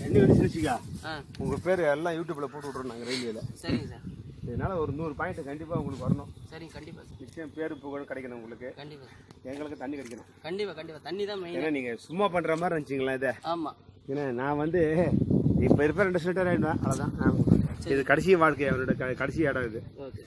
தண்ணி வந்துச்சு வச்சுக்கா ஆ உங்கள் பேர் எல்லாம் யூடியூப்பில் போட்டு விட்றோம் நாங்கள் ரயில்வேல சரிங்க சார் இதனால ஒரு நூறு பாயிண்ட் கண்டிப்பாக உங்களுக்கு வரணும் சரிங்க கண்டிப்பாக சார் நிச்சயம் பேர் புகழ் கிடைக்கணும் உங்களுக்கு கண்டிப்பாக எங்களுக்கு தண்ணி கிடைக்கணும் கண்டிப்பாக கண்டிப்பாக தண்ணி தான் மெயின் ஏன்னா நீங்கள் சும்மா பண்ணுற மாதிரி இருந்துச்சிங்களேன் இதை ஆமாம் ஏன்னா நான் வந்து இப்போ இருப்ப ரெண்டு ஸ்லிட்டர் ஆகிடுவேன் அவ்வளோதான் நான் இது கடைசி வாழ்க்கை அவரோட க- கடைசி இடம் இது ஓகே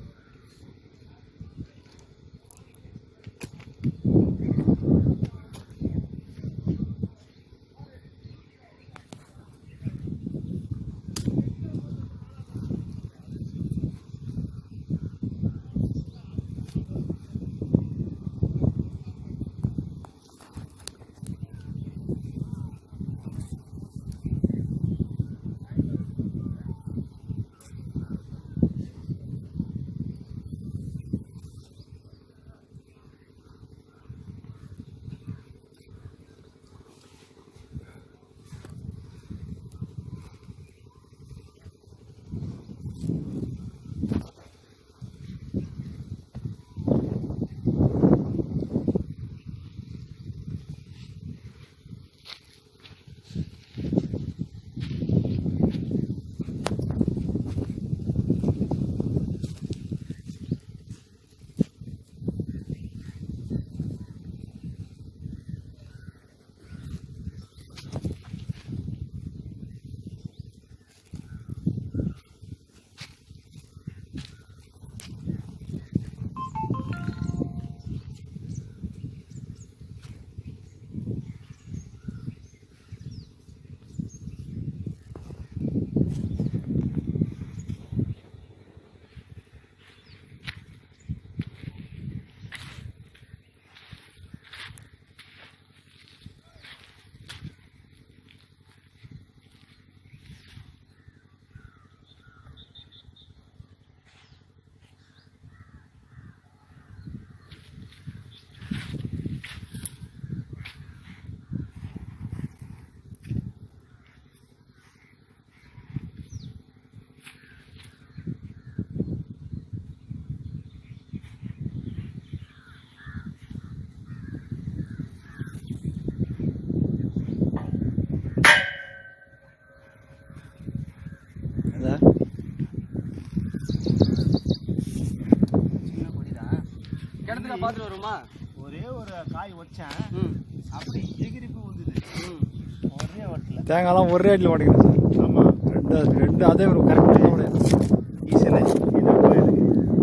சின்ன கொடி தான் கிடத்துல பார்த்துட்டு வருமா ஒரே ஒரு காய் வச்சேன் ம் அப்படி எகிரிப்பு வந்தது ம் ஒரே வட்டல தேங்காய்லாம் ஒரே அடியில் உடைக்கணும் சார் ஆமாம் ரெண்டு ரெண்டு அதே ஒரு கரெக்டாக உடையணும் ஈசனை இதான் போயிருக்கு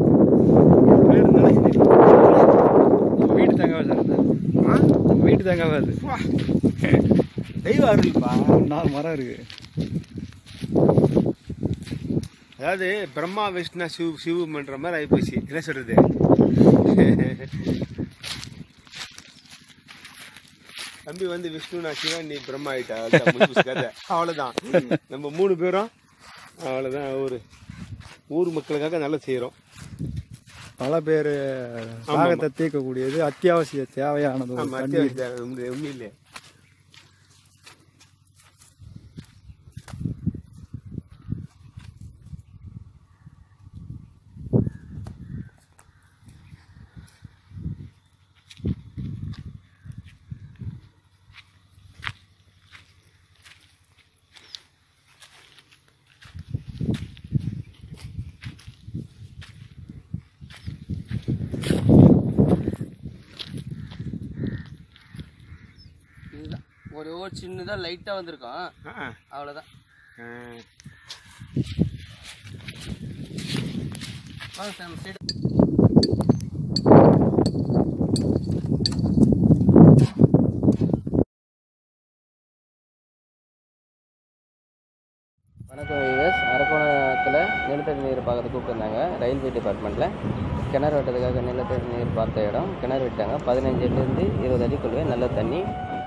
பேர் நினைக்கிறேன் நம்ம வீட்டு தேங்காய் சார் இது நம்ம வீட்டு தேங்காய் அது தெய்வ அருள்ப்பா நாலு மரம் இருக்கு அதாவது பிரம்மா விஷ்ணு சிவ சிவம்ன்ற மாதிரி ஆகிப்போச்சு என்ன சொல்றது தம்பி வந்து விஷ்ணு நான் சிவன் நீ பிரம்மா ஆயிட்டா அவ்வளவுதான் முடிஞ்சுச்சு கதை. அவ்வளவுதான் நம்ம மூணு பேரும் அவ்வளவுதான் ஊர் ஊர் மக்களுக்காக நல்லா செய்கிறோம் பல பேர் தாகத்தை தீர்க்கக்கூடியது அத்தியாவசிய தேவையானது ஒரு ஆமா தண்ணீர். அத்தியாவசியம் உண்மை இல்லையே இதுதான் ஒரு ஒரு சின்னதாக லைட்டாக வந்திருக்கோம் ஆ அவ்வளோதான் ஆ. வாங்க சார் நம்ம சைடு வணக்கம் விவேஸ் அரக்கோணத்தில் நிலத்தடி நீர் பார்க்கறது கூப்பிட்டுருந்தாங்க ரயில்வே டிபார்ட்மெண்ட்டில் கிணறு வெட்டுறதுக்காக நிலத்தடி நீர் பார்த்த இடம் கிணறு விட்டாங்க பதினஞ்சுலேருந்து இருபது அடிக்குள்ளே நல்ல தண்ணி